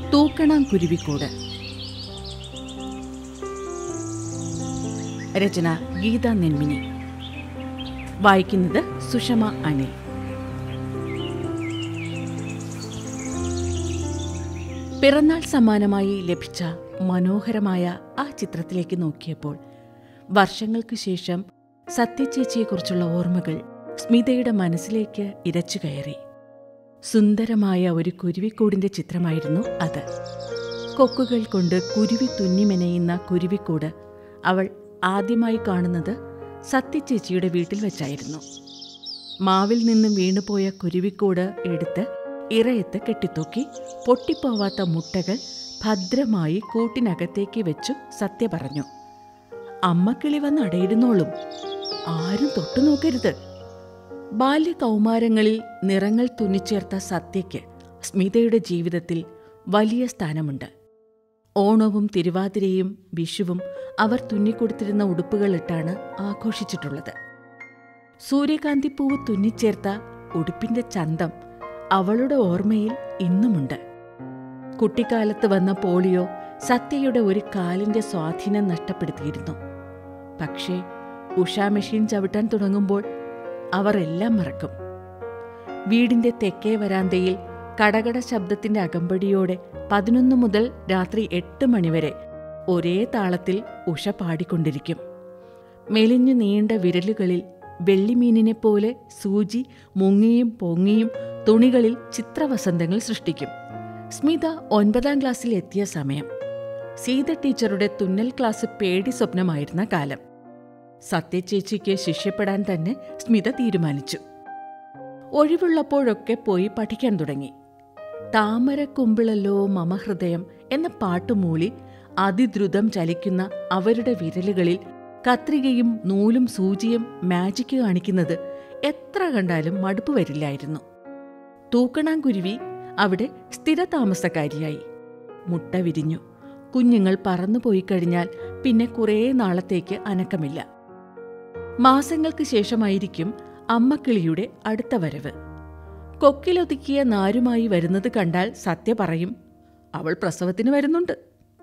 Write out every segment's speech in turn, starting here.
തൂക്കണം കുരുവിക്കൂട് രചന ഗീത നെന്മിനി വായിക്കുന്നത് സുഷമ അനിൽ പിറന്നാൾ സമ്മാനമായി ലഭിച്ച മനോഹരമായ ആ ചിത്രത്തിലേക്ക് നോക്കിയപ്പോൾ വർഷങ്ങൾക്ക് ശേഷം സത്യചേച്ചിയെക്കുറിച്ചുള്ള ഓർമ്മകൾ സ്മിതയുടെ മനസ്സിലേക്ക് ഇരച്ചു കയറി സുന്ദരമായ ഒരു കുരുവിക്കൂടിന്റെ ചിത്രമായിരുന്നു അത് കൊക്കുകൾ കൊണ്ട് കുരുവി തുന്നിമെനയുന്ന കുരുവിക്കൂട് അവൾ ആദ്യമായി കാണുന്നത് സത്യചേച്ചിയുടെ വീട്ടിൽ വെച്ചായിരുന്നു മാവിൽ നിന്നും വീണുപോയ കുരുവിക്കൂട് എടുത്ത് ഇറയത്ത് കെട്ടിത്തൂക്കി പൊട്ടിപ്പോവാത്ത മുട്ടകൾ ഭദ്രമായി കൂട്ടിനകത്തേക്ക് വെച്ചു സത്യ പറഞ്ഞു അമ്മക്കിളി വന്ന് അടയിരുന്നോളും ആരും തൊട്ടു നോക്കരുത് ബാല്യകൗമാരങ്ങളിൽ നിറങ്ങൾ തുന്നിച്ചേർത്ത സത്യയ്ക്ക് സ്മിതയുടെ ജീവിതത്തിൽ വലിയ സ്ഥാനമുണ്ട് ഓണവും തിരുവാതിരയും വിഷുവും അവർ തുന്നിക്കൊടുത്തിരുന്ന ഉടുപ്പുകളിട്ടാണ് ആഘോഷിച്ചിട്ടുള്ളത് സൂര്യകാന്തിപ്പൂവ് തുന്നിച്ചേർത്ത ഉടുപ്പിന്റെ ചന്തം അവളുടെ ഓർമ്മയിൽ ഇന്നുമുണ്ട് കുട്ടിക്കാലത്ത് വന്ന പോളിയോ സത്യയുടെ ഒരു കാലിന്റെ സ്വാധീനം നഷ്ടപ്പെടുത്തിയിരുന്നു പക്ഷേ ഉഷാ മെഷീൻ ചവിട്ടാൻ തുടങ്ങുമ്പോൾ അവർ എല്ലാം മറക്കും വീടിന്റെ തെക്കേ വരാന്തയിൽ കടകട ശബ്ദത്തിന്റെ അകമ്പടിയോടെ പതിനൊന്ന് മുതൽ രാത്രി എട്ട് മണിവരെ ഒരേ താളത്തിൽ ഉഷ പാടിക്കൊണ്ടിരിക്കും മെലിഞ്ഞു നീണ്ട വിരലുകളിൽ വെള്ളിമീനിനെ പോലെ സൂചി മുങ്ങിയും പൊങ്ങിയും തുണികളിൽ ചിത്രവസന്തങ്ങൾ സൃഷ്ടിക്കും സ്മിത ഒൻപതാം ക്ലാസ്സിൽ എത്തിയ സമയം സീത ടീച്ചറുടെ തുന്നൽ ക്ലാസ് പേടി സ്വപ്നമായിരുന്ന കാലം സത്യചേച്ചിക്ക് ശിഷ്യപ്പെടാൻ തന്നെ സ്മിത തീരുമാനിച്ചു ഒഴിവുള്ളപ്പോഴൊക്കെ പോയി പഠിക്കാൻ തുടങ്ങി താമരക്കുമ്പിളല്ലോ മമഹൃദയം എന്ന പാട്ടുമൂളി അതിദ്രുതം ചലിക്കുന്ന അവരുടെ വിരലുകളിൽ കത്രികയും നൂലും സൂചിയും മാജിക്ക് കാണിക്കുന്നത് എത്ര കണ്ടാലും മടുപ്പ് വരില്ലായിരുന്നു തൂക്കണാങ്കുരുവി അവിടെ സ്ഥിരതാമസക്കാരിയായി മുട്ട വിരിഞ്ഞു കുഞ്ഞുങ്ങൾ പറന്നുപോയി കഴിഞ്ഞാൽ പിന്നെ കുറേ നാളത്തേക്ക് അനക്കമില്ല മാസങ്ങൾക്ക് ശേഷമായിരിക്കും അമ്മക്കിളിയുടെ അടുത്ത വരവ് കൊക്കിലൊതുക്കിയ നാരുമായി വരുന്നത് കണ്ടാൽ സത്യ പറയും അവൾ പ്രസവത്തിന് വരുന്നുണ്ട്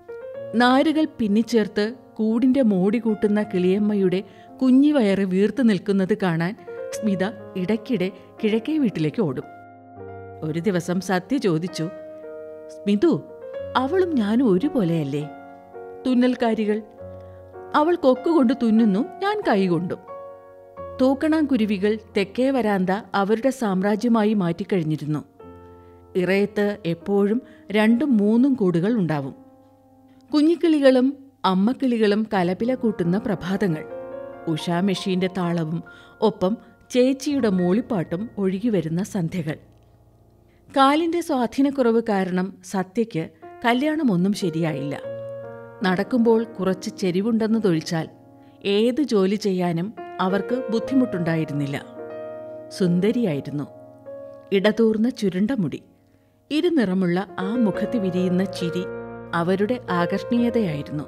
നാരുകൾ പിന്നിച്ചേർത്ത് കൂടിന്റെ മോടി കൂട്ടുന്ന കിളിയമ്മയുടെ കുഞ്ഞിവയറ് വീർത്തു നിൽക്കുന്നത് കാണാൻ സ്മിത ഇടയ്ക്കിടെ കിഴക്കേ വീട്ടിലേക്ക് ഓടും ഒരു ദിവസം സത്യ ചോദിച്ചു സ്മിതു അവളും ഞാനും ഒരുപോലെയല്ലേ തുന്നൽക്കാരികൾ അവൾ കൊക്കുകൊണ്ട് തുന്നുന്നു ഞാൻ കൈകൊണ്ടും തൂക്കണാങ്കുരുവികൾ തെക്കേ വരാന്ത അവരുടെ സാമ്രാജ്യമായി മാറ്റിക്കഴിഞ്ഞിരുന്നു ഇറയത്ത് എപ്പോഴും രണ്ടും മൂന്നും കൂടുകൾ ഉണ്ടാവും കുഞ്ഞിക്കിളികളും അമ്മക്കിളികളും കലപില കൂട്ടുന്ന പ്രഭാതങ്ങൾ ഉഷാ മെഷീന്റെ താളവും ഒപ്പം ചേച്ചിയുടെ മൂളിപ്പാട്ടും ഒഴുകിവരുന്ന സന്ധ്യകൾ കാലിന്റെ സ്വാധീനക്കുറവ് കാരണം സത്യയ്ക്ക് കല്യാണമൊന്നും ശരിയായില്ല നടക്കുമ്പോൾ കുറച്ച് ചെരിവുണ്ടെന്ന് തൊഴിച്ചാൽ ഏത് ജോലി ചെയ്യാനും അവർക്ക് ബുദ്ധിമുട്ടുണ്ടായിരുന്നില്ല സുന്ദരിയായിരുന്നു ഇടതൂർന്ന ചുരുണ്ട മുടി ഇരുനിറമുള്ള ആ മുഖത്ത് വിരിയുന്ന ചിരി അവരുടെ ആകർഷണീയതയായിരുന്നു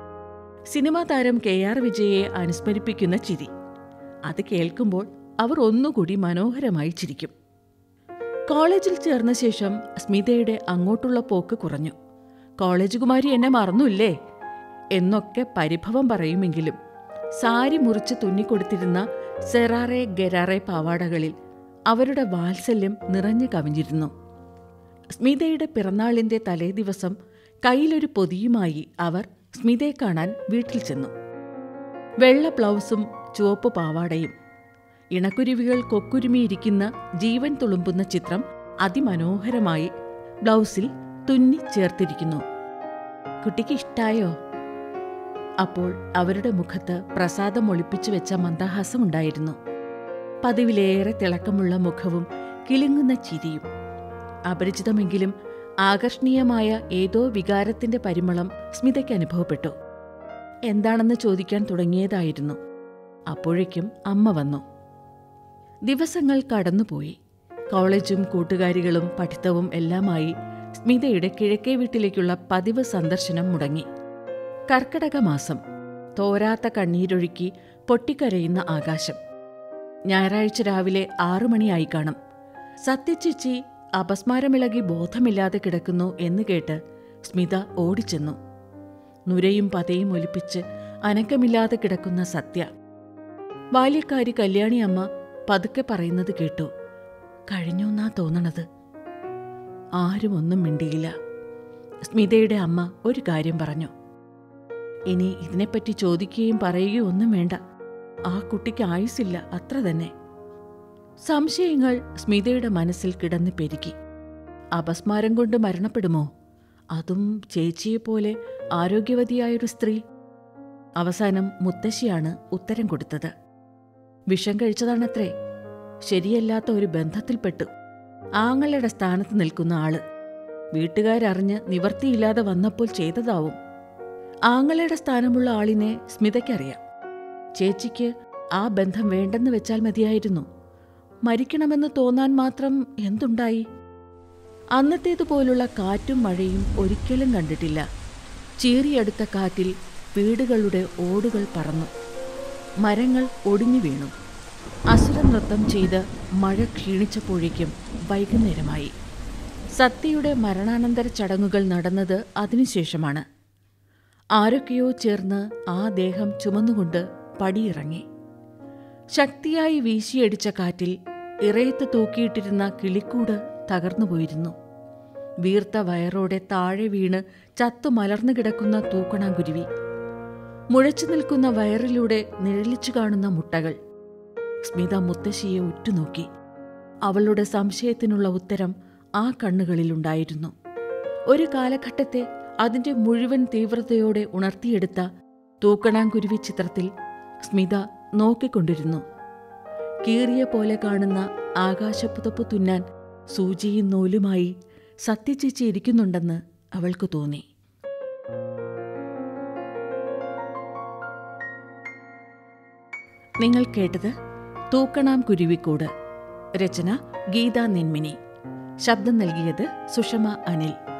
സിനിമാ താരം കെ ആർ വിജയെ അനുസ്മരിപ്പിക്കുന്ന ചിരി അത് കേൾക്കുമ്പോൾ അവർ ഒന്നുകൂടി മനോഹരമായി ചിരിക്കും കോളേജിൽ ചേർന്ന ശേഷം സ്മിതയുടെ അങ്ങോട്ടുള്ള പോക്ക് കുറഞ്ഞു കോളേജ് കുമാരി എന്നെ മറന്നുല്ലേ എന്നൊക്കെ പരിഭവം പറയുമെങ്കിലും സാരി മുറിച്ച് തുന്നിക്കൊടുത്തിരുന്ന സെറാറെ ഗെരാറെ പാവാടകളിൽ അവരുടെ വാത്സല്യം നിറഞ്ഞു കവിഞ്ഞിരുന്നു സ്മിതയുടെ പിറന്നാളിന്റെ തലേദിവസം കയ്യിലൊരു പൊതിയുമായി അവർ സ്മിതയെ കാണാൻ വീട്ടിൽ ചെന്നു വെള്ള ബ്ലൗസും ചുവപ്പ് പാവാടയും ഇണക്കുരുവികൾ കൊക്കുരുമിയിരിക്കുന്ന ജീവൻ തുളുമ്പുന്ന ചിത്രം അതിമനോഹരമായി ബ്ലൗസിൽ തുന്നി ചേർത്തിരിക്കുന്നു കുട്ടിക്ക് ഇഷ്ടായോ അപ്പോൾ അവരുടെ മുഖത്ത് പ്രസാദം ഒളിപ്പിച്ചു വെച്ച മന്ദഹാസമുണ്ടായിരുന്നു പതിവിലേറെ തിളക്കമുള്ള മുഖവും കിളുങ്ങുന്ന ചിരിയും അപരിചിതമെങ്കിലും ആകർഷണീയമായ ഏതോ വികാരത്തിന്റെ പരിമളം സ്മിതയ്ക്ക് അനുഭവപ്പെട്ടു എന്താണെന്ന് ചോദിക്കാൻ തുടങ്ങിയതായിരുന്നു അപ്പോഴേക്കും അമ്മ വന്നു ദിവസങ്ങൾ കടന്നുപോയി കോളേജും കൂട്ടുകാരികളും പഠിത്തവും എല്ലാമായി സ്മിതയുടെ കിഴക്കേ വീട്ടിലേക്കുള്ള പതിവ് സന്ദർശനം മുടങ്ങി കർക്കടക മാസം തോരാത്ത കണ്ണീരൊഴുക്കി പൊട്ടിക്കരയുന്ന ആകാശം ഞായറാഴ്ച രാവിലെ ആറു മണിയായി കാണും സത്യചേച്ചി അപസ്മാരമിളകി ബോധമില്ലാതെ കിടക്കുന്നു എന്ന് കേട്ട് സ്മിത ഓടിച്ചെന്നു നുരയും പതയും ഒലിപ്പിച്ച് അനക്കമില്ലാതെ കിടക്കുന്ന സത്യ ബാല്യക്കാരി കല്യാണി അമ്മ പതുക്കെ പറയുന്നത് കേട്ടു കഴിഞ്ഞു എന്നാ തോന്നണത് ആരും ഒന്നും മിണ്ടിയില്ല സ്മിതയുടെ അമ്മ ഒരു കാര്യം പറഞ്ഞു ഇനി ഇതിനെപ്പറ്റി ചോദിക്കുകയും പറയുകയും ഒന്നും വേണ്ട ആ കുട്ടിക്ക് ആയുസില്ല അത്ര തന്നെ സംശയങ്ങൾ സ്മിതയുടെ മനസ്സിൽ കിടന്ന് പെരുക്കി അപസ്മാരം കൊണ്ട് മരണപ്പെടുമോ അതും ചേച്ചിയെപ്പോലെ ആരോഗ്യവതിയായൊരു സ്ത്രീ അവസാനം മുത്തശ്ശിയാണ് ഉത്തരം കൊടുത്തത് വിഷം കഴിച്ചതാണത്രേ ശരിയല്ലാത്ത ഒരു ബന്ധത്തിൽപ്പെട്ടു ആങ്ങളുടെ സ്ഥാനത്ത് നിൽക്കുന്ന ആള് വീട്ടുകാരറിഞ്ഞ് നിവർത്തിയില്ലാതെ വന്നപ്പോൾ ചെയ്തതാവും ആങ്ങളയുടെ സ്ഥാനമുള്ള ആളിനെ സ്മിതയ്ക്കറിയാം ചേച്ചിക്ക് ആ ബന്ധം വേണ്ടെന്ന് വെച്ചാൽ മതിയായിരുന്നു മരിക്കണമെന്ന് തോന്നാൻ മാത്രം എന്തുണ്ടായി അന്നത്തേതുപോലുള്ള കാറ്റും മഴയും ഒരിക്കലും കണ്ടിട്ടില്ല ചീറിയടുത്ത കാറ്റിൽ വീടുകളുടെ ഓടുകൾ പറന്നു മരങ്ങൾ ഒടിഞ്ഞു വീണു അസുരനൃത്തം ചെയ്ത് മഴ ക്ഷീണിച്ചപ്പോഴേക്കും വൈകുന്നേരമായി സത്യയുടെ മരണാനന്തര ചടങ്ങുകൾ നടന്നത് അതിനുശേഷമാണ് ആരൊക്കെയോ ചേർന്ന് ആ ദേഹം ചുമന്നുകൊണ്ട് പടിയിറങ്ങി ശക്തിയായി വീശിയടിച്ച കാറ്റിൽ ഇറയത്ത് തൂക്കിയിട്ടിരുന്ന കിളിക്കൂട് തകർന്നുപോയിരുന്നു വീർത്ത വയറോടെ താഴെ വീണ് ചത്തു മലർന്നു കിടക്കുന്ന തൂക്കണാങ്കുരുവി മുഴച്ചു നിൽക്കുന്ന വയറിലൂടെ നിഴലിച്ചു കാണുന്ന മുട്ടകൾ സ്മിത മുത്തശ്ശിയെ ഉറ്റുനോക്കി അവളുടെ സംശയത്തിനുള്ള ഉത്തരം ആ കണ്ണുകളിലുണ്ടായിരുന്നു ഒരു കാലഘട്ടത്തെ അതിന്റെ മുഴുവൻ തീവ്രതയോടെ ഉണർത്തിയെടുത്ത തൂക്കണാങ്കുരുവി ചിത്രത്തിൽ സ്മിത നോക്കിക്കൊണ്ടിരുന്നു കീറിയ പോലെ കാണുന്ന ആകാശപ്പുതപ്പ് തുന്നാൻ സൂചിയും നൂലുമായി സത്യചേച്ചി ഇരിക്കുന്നുണ്ടെന്ന് അവൾക്ക് തോന്നി നിങ്ങൾ കേട്ടത് തൂക്കണാം കുരുവിക്കൂട് രചന ഗീത നെന്മിനി ശബ്ദം നൽകിയത് സുഷമ അനിൽ